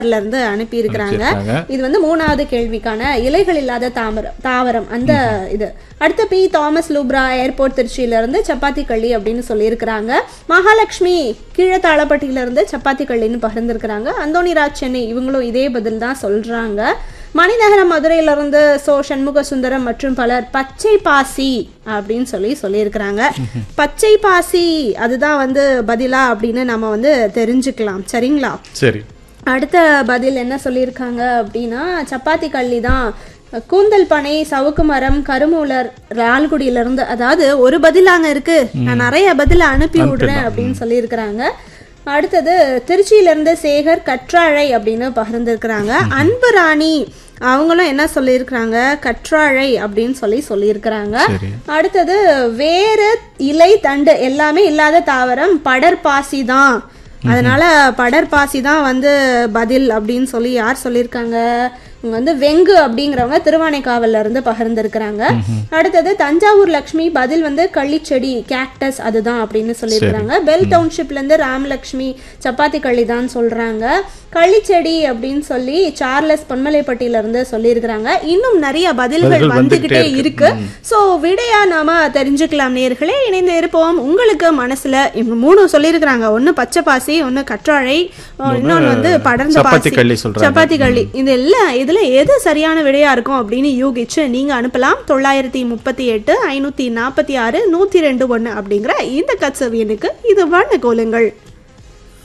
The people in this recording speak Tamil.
ல இருந்து அனுப்பி இருக்கிறாங்க அனுப்பியிருக்காங்க. இது வந்து மூணாவது கேள்விக்கான இலைகள் இல்லாத தாமரம் தாவரம் அந்த இது அடுத்து பி தாமஸ் லூப்ரா ஏர்போர்ட் திருச்சியில இருந்து சப்பாத்தி கள்ளி அப்படின்னு சொல்லியிருக்கிறாங்க மகாலட்சுமி கீழத்தாளப்பட்டியில இருந்து சப்பாத்தி கள்ளின்னு பகிர்ந்திருக்கிறாங்க அந்தோணிராஜ் சென்னை இவங்களும் இதே பதில் தான் சொல்றாங்க மணிநகரம் மதுரையில இருந்து சோ சண்முக சுந்தரம் மற்றும் பலர் பச்சை பாசி அப்படின்னு சொல்லி சொல்லியிருக்கிறாங்க பச்சை பாசி அதுதான் வந்து பதிலா அப்படின்னு நம்ம வந்து தெரிஞ்சுக்கலாம் சரிங்களா சரி அடுத்த பதில் என்ன சொல்லியிருக்காங்க அப்படின்னா சப்பாத்தி கள்ளி தான் கூந்தல் பனை சவுக்கு மரம் கருமூலர் லால்குடியில இருந்து அதாவது ஒரு பதிலாங்க இருக்கு நான் நிறைய பதில அனுப்பி விடுறேன் அப்படின்னு சொல்லியிருக்கிறாங்க அடுத்தது திருச்சியில இருந்து சேகர் கற்றாழை அப்படின்னு பகிர்ந்திருக்கிறாங்க அன்பு ராணி அவங்களும் என்ன சொல்லியிருக்கிறாங்க கற்றாழை அப்படின்னு சொல்லி சொல்லியிருக்கிறாங்க சரி அடுத்தது வேறு இலை தண்டு எல்லாமே இல்லாத தாவரம் படர்பாசி தான் அதனால படர்பாசி தான் வந்து பதில் அப்படின்னு சொல்லி யார் சொல்லியிருக்காங்க இவங்க வந்து வெங்கு அப்படிங்கிறவங்க திருவானைக்காவல்ல இருந்து பகிர்ந்திருக்கிறாங்க அடுத்தது தஞ்சாவூர் லக்ஷ்மி பதில் வந்து கள்ளிச்செடி கேக்டஸ் அதுதான் அப்படின்னு சொல்லியிருக்கிறாங்க பெல் டவுன்ஷிப்ல இருந்து ராமலக்ஷ்மி சப்பாத்தி கள்ளி தான் சொல்றாங்க கள்ளிச்செடி அப்படின்னு சொல்லி சார்லஸ் பொன்மலைப்பட்டியில இருந்து சொல்லியிருக்கிறாங்க இன்னும் நிறைய பதில்கள் பதில்கள் வந்துகிட்டே வந்துகிட்டே இருக்கு சோ விடையா நாம தெரிஞ்சுக்கலாம் நேர்களே இணைந்து இருப்போம் உங்களுக்கு மனசுல இவங்க மூணு சொல்லியிருக்கிறாங்க ஒண்ணு பச்சை பாசி ஒண்ணு கற்றாழை இன்னொன்னு வந்து படர்ந்த சப்பாத்தி பாசி கள்ளி சொல்றாங்க. சப்பாத்தி கள்ளி இது எல்லாம் இதுல எது சரியான விடையா இருக்கும் அப்படின்னு யூகிச்சு நீங்க அனுப்பலாம் தொள்ளாயிரத்தி முப்பத்தி எட்டு ஐநூத்தி நாற்பத்தி ஆறு நூத்தி ரெண்டு ஒண்ணு அப்படிங்கிற இந்த கட்சவியனுக்கு இது வண்ண கோலுங்கள்